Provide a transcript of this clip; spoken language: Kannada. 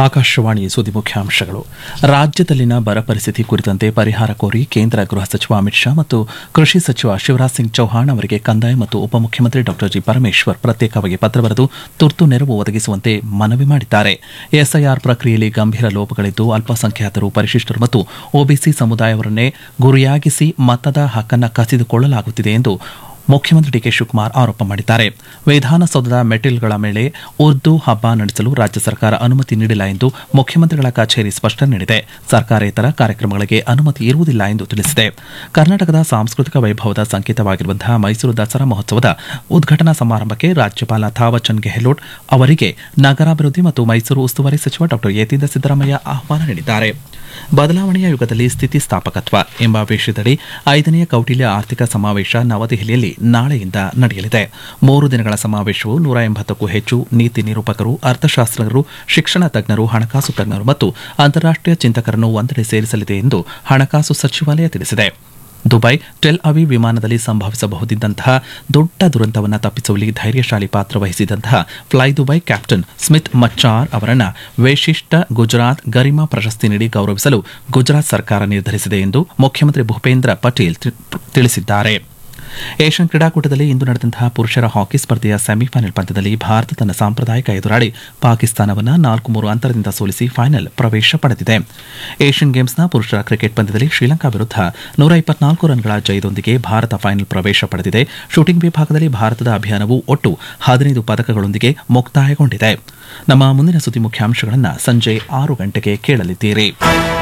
ಆಕಾಶವಾಣಿ ಸುದ್ದಿ ಮುಖ್ಯಾಂಶಗಳು ರಾಜ್ಯದಲ್ಲಿನ ಬರ ಪರಿಸ್ಥಿತಿ ಕುರಿತಂತೆ ಪರಿಹಾರ ಕೋರಿ ಕೇಂದ್ರ ಗೃಹ ಸಚಿವ ಅಮಿತ್ ಶಾ ಮತ್ತು ಕೃಷಿ ಸಚಿವ ಶಿವರಾಜ್ ಸಿಂಗ್ ಚೌಹಾಣ್ ಅವರಿಗೆ ಕಂದಾಯ ಮತ್ತು ಉಪಮುಖ್ಯಮಂತ್ರಿ ಡಾ ಜಿ ಪರಮೇಶ್ವರ್ ಪ್ರತ್ಯೇಕವಾಗಿ ಪತ್ರ ಬರೆದು ತುರ್ತು ನೆರವು ಒದಗಿಸುವಂತೆ ಮನವಿ ಮಾಡಿದ್ದಾರೆ ಎಸ್ಐಆರ್ ಪ್ರಕ್ರಿಯೆಯಲ್ಲಿ ಗಂಭೀರ ಲೋಪಗಳಿದ್ದು ಅಲ್ಪಸಂಖ್ಯಾತರು ಪರಿಶಿಷ್ಟರು ಮತ್ತು ಒಬಿಸಿ ಸಮುದಾಯವರನ್ನೇ ಗುರಿಯಾಗಿಸಿ ಮತದ ಹಕ್ಕನ್ನು ಕಸಿದುಕೊಳ್ಳಲಾಗುತ್ತಿದೆ ಎಂದು ಮುಖ್ಯಮಂತ್ರಿ ಡಿಕೆ ಶಿವಕುಮಾರ್ ಆರೋಪ ಮಾಡಿದ್ದಾರೆ ವಿಧಾನಸೌಧದ ಮೆಟಿಲ್ಗಳ ಮೇಲೆ ಉರ್ದು ಹಬ್ಬ ನಡೆಸಲು ರಾಜ್ಯ ಸರ್ಕಾರ ಅನುಮತಿ ನೀಡಿಲ್ಲ ಎಂದು ಮುಖ್ಯಮಂತ್ರಿಗಳ ಕಚೇರಿ ಸ್ಪಷ್ಟನೆ ನೀಡಿದೆ ಸರ್ಕಾರೇತರ ಕಾರ್ಯಕ್ರಮಗಳಿಗೆ ಅನುಮತಿ ಇರುವುದಿಲ್ಲ ಎಂದು ತಿಳಿಸಿದೆ ಕರ್ನಾಟಕದ ಸಾಂಸ್ಕೃತಿಕ ವೈಭವದ ಸಂಕೇತವಾಗಿರುವಂತಹ ಮೈಸೂರು ದಸರಾ ಮಹೋತ್ಸವದ ಉದ್ಘಾಟನಾ ಸಮಾರಂಭಕ್ಕೆ ರಾಜ್ಯಪಾಲ ಥಾವರ್ಚಂದ್ ಗೆಹ್ಲೋಟ್ ಅವರಿಗೆ ನಗರಾಭಿವೃದ್ಧಿ ಮತ್ತು ಮೈಸೂರು ಉಸ್ತುವಾರಿ ಸಚಿವ ಡಾ ಯತೀಂದ್ರ ಸಿದ್ದರಾಮಯ್ಯ ಆಹ್ವಾನ ನೀಡಿದ್ದಾರೆ ಬದಲಾವಣೆಯ ಯುಗದಲ್ಲಿ ಸ್ಥಿತಿಸ್ಥಾಪಕತ್ವ ಎಂಬ ವಿಷಯದಡಿ ಐದನೆಯ ಕೌಟಿಲ್ಯ ಆರ್ಥಿಕ ಸಮಾವೇಶ ನವದೆಹಲಿಯಲ್ಲಿ ನಾಳೆಯಿಂದ ನಡೆಯಲಿದೆ ಮೂರು ದಿನಗಳ ಸಮಾವೇಶವು ನೂರ ಎಂಬತ್ತಕ್ಕೂ ಹೆಚ್ಚು ನೀತಿ ನಿರೂಪಕರು ಅರ್ಥಶಾಸ್ತ್ರಜ್ಞರು ಶಿಕ್ಷಣ ತಜ್ಞರು ಹಣಕಾಸು ತಜ್ಞರು ಮತ್ತು ಅಂತಾರಾಷ್ಟೀಯ ಚಿಂತಕರನ್ನು ಒಂದೆಡೆ ಸೇರಿಸಲಿದೆ ಎಂದು ಹಣಕಾಸು ಸಚಿವಾಲಯ ತಿಳಿಸಿದೆ ದುಬೈ ಟೆಲ್ ಅವೀವ್ ವಿಮಾನದಲ್ಲಿ ಸಂಭವಿಸಬಹುದಿದ್ದಂತಹ ದೊಡ್ಡ ದುರಂತವನ್ನು ತಪ್ಪಿಸುವಲ್ಲಿ ಧೈರ್ಯಶಾಲಿ ಪಾತ್ರ ವಹಿಸಿದಂತಹ ಫ್ಲೈ ದುಬೈ ಕ್ಯಾಪ್ಟನ್ ಸ್ಮಿತ್ ಮಚ್ಚಾರ್ ಅವರನ್ನ ವಿಶಿಷ್ಟ ಗುಜರಾತ್ ಗರಿಮಾ ಪ್ರಶಸ್ತಿ ನೀಡಿ ಗೌರವಿಸಲು ಗುಜರಾತ್ ಸರ್ಕಾರ ನಿರ್ಧರಿಸಿದೆ ಎಂದು ಮುಖ್ಯಮಂತ್ರಿ ಭೂಪೇಂದ್ರ ಪಟೇಲ್ ತಿಳಿಸಿದ್ದಾರೆ ಏಷ್ಯನ್ ಕ್ರೀಡಾಕೂಟದಲ್ಲಿ ಇಂದು ನಡೆದಂತಹ ಪುರುಷರ ಹಾಕಿ ಸ್ಪರ್ಧೆಯ ಸೆಮಿಫೈನಲ್ ಪಂದ್ಯದಲ್ಲಿ ಭಾರತ ತನ್ನ ಸಾಂಪ್ರದಾಯಿಕ ಎದುರಾಳಿ ಪಾಕಿಸ್ತಾನವನ್ನು ನಾಲ್ಕು ಮೂರು ಅಂತರದಿಂದ ಸೋಲಿಸಿ ಫೈನಲ್ ಪ್ರವೇಶ ಪಡೆದಿದೆ ಏಷ್ಯನ್ ಗೇಮ್ಸ್ನ ಪುರುಷರ ಕ್ರಿಕೆಟ್ ಪಂದ್ಯದಲ್ಲಿ ಶ್ರೀಲಂಕಾ ವಿರುದ್ಧ ನೂರ ಇಪ್ಪತ್ನಾಲ್ಕು ರನ್ಗಳ ಜಯದೊಂದಿಗೆ ಭಾರತ ಫೈನಲ್ ಪ್ರವೇಶ ಪಡೆದಿದೆ ಶೂಟಿಂಗ್ ವಿಭಾಗದಲ್ಲಿ ಭಾರತದ ಅಭಿಯಾನವು ಒಟ್ಟು ಹದಿನೈದು ಪದಕಗಳೊಂದಿಗೆ ಮುಕ್ತಾಯಗೊಂಡಿದೆ ನಮ್ಮ ಮುಂದಿನ ಸುದ್ದಿ ಮುಖ್ಯಾಂಶಗಳನ್ನು ಸಂಜೆ ಆರು ಗಂಟೆಗೆ ಕೇಳಲಿದ್ದೀರಿ